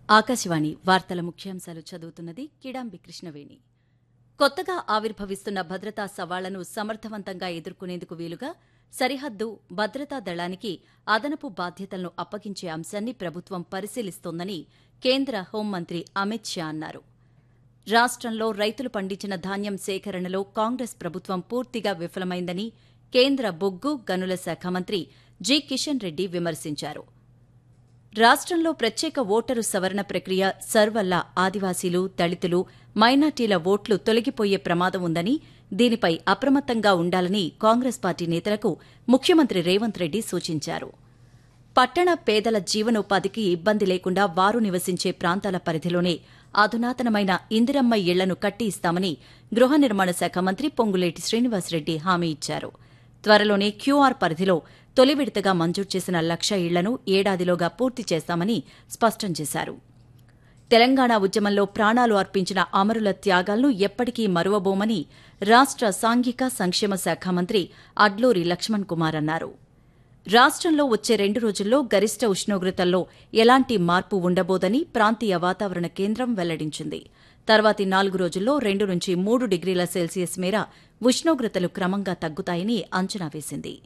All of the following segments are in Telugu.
ఆకాశవాణి వార్తల ముఖ్యాంశాలు చదువుతున్నది కిడాంబి కృష్ణవేణి కొత్తగా ఆవిర్భవిస్తున్న భద్రతా సవాళ్లను సమర్థవంతంగా ఎదుర్కొనేందుకు వీలుగా సరిహద్దు భద్రతా దళానికి అదనపు బాధ్యతలను అప్పగించే అంశాన్ని ప్రభుత్వం పరిశీలిస్తోందని కేంద్ర హోంమంత్రి అమిత్ షా అన్నారు రాష్ట్రంలో రైతులు పండించిన ధాన్యం సేకరణలో కాంగ్రెస్ ప్రభుత్వం పూర్తిగా విఫలమైందని కేంద్ర బొగ్గు గనుల శాఖ మంత్రి జి కిషన్ రెడ్డి విమర్శించారు రాష్ట్రంలో ప్రత్యేక ఓటరు సవరణ ప్రక్రియ సర్వల్ల ఆదివాసీలు దళితులు మైనార్టీల ఓట్లు తొలగిపోయే ప్రమాదం ఉందని దీనిపై అప్రమత్తంగా ఉండాలని కాంగ్రెస్ పార్టీ నేతలకు ముఖ్యమంత్రి రేవంత్ రెడ్డి సూచించారు పట్టణ పేదల జీవనోపాధికి ఇబ్బంది లేకుండా వారు నివసించే ప్రాంతాల పరిధిలోనే అధునాతనమైన ఇందిరమ్మ ఇళ్లను కట్టి ఇస్తామని గృహ నిర్మాణ శాఖ మంత్రి పొంగులేటి శ్రీనివాసరెడ్డి హామీ ఇచ్చారు త్వరలోనే క్యూఆర్ పరిధిలో తొలి విడతగా మంజూరు చేసిన లక్ష ఇళ్లను ఏడాదిలోగా పూర్తి చేస్తామని స్పష్టం చేశారు తెలంగాణ ఉద్యమంలో ప్రాణాలు అర్పించిన అమరుల త్యాగాలను ఎప్పటికీ మరువబోమని రాష్ట్ర సాంఘిక సంక్షేమ శాఖ మంత్రి అడ్లూరి లక్ష్మణ్ కుమార్ అన్నారు రాష్ట్రంలో వచ్చే రెండు రోజుల్లో గరిష్ట ఉష్ణోగ్రతల్లో ఎలాంటి మార్పు ఉండబోదని ప్రాంతీయ వాతావరణ కేంద్రం వెల్లడించింది తర్వాతి నాలుగు రోజుల్లో రెండు నుంచి మూడు డిగ్రీల సెల్సియస్ మేర ఉష్ణోగ్రతలు క్రమంగా తగ్గుతాయని అంచనా వేసింది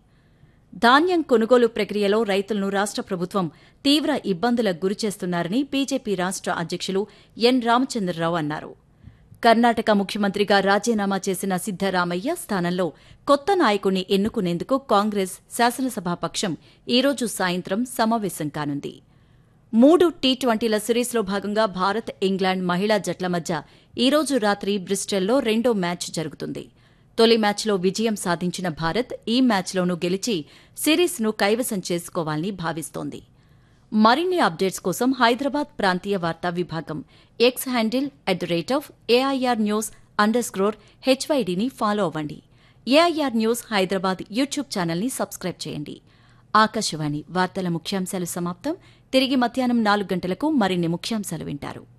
ధాన్యం కొనుగోలు ప్రక్రియలో రైతులను రాష్ట్ర ప్రభుత్వం తీవ్ర ఇబ్బందులకు గురిచేస్తున్నారని బీజేపీ రాష్ట్ర అధ్యక్షులు ఎన్ రామచంద్రరావు అన్నారు కర్ణాటక ముఖ్యమంత్రిగా రాజీనామా చేసిన సిద్దరామయ్య స్థానంలో కొత్త నాయకుణ్ణి ఎన్నుకునేందుకు కాంగ్రెస్ శాసనసభాపక్షం ఈరోజు సాయంత్రం సమావేశం కానుంది మూడు టీ ట్వంటీల సిరీస్లో భాగంగా భారత్ ఇంగ్లాండ్ మహిళా జట్ల మధ్య ఈరోజు రాత్రి బ్రిస్టల్లో రెండో మ్యాచ్ జరుగుతుంది తొలి మ్యాచ్లో విజయం సాధించిన భారత్ ఈ మ్యాచ్లోనూ గెలిచి సిరీస్ను కైవసం చేసుకోవాలని భావిస్తోంది మరిన్ని అప్డేట్స్ కోసం హైదరాబాద్ ప్రాంతీయ వార్తా విభాగం X handle at the rate of AIR news underscore హెచ్వైడీని ఫాలో అవ్వండి ఏఐఆర్ న్యూస్ హైదరాబాద్ యూట్యూబ్ ఛానల్ని సబ్స్క్రైబ్ చేయండి ఆకాశవాణి వార్తల ముఖ్యాంశాలు సమాప్తం తిరిగి మధ్యాహ్నం నాలుగు గంటలకు మరిన్ని ముఖ్యాంశాలు వింటారు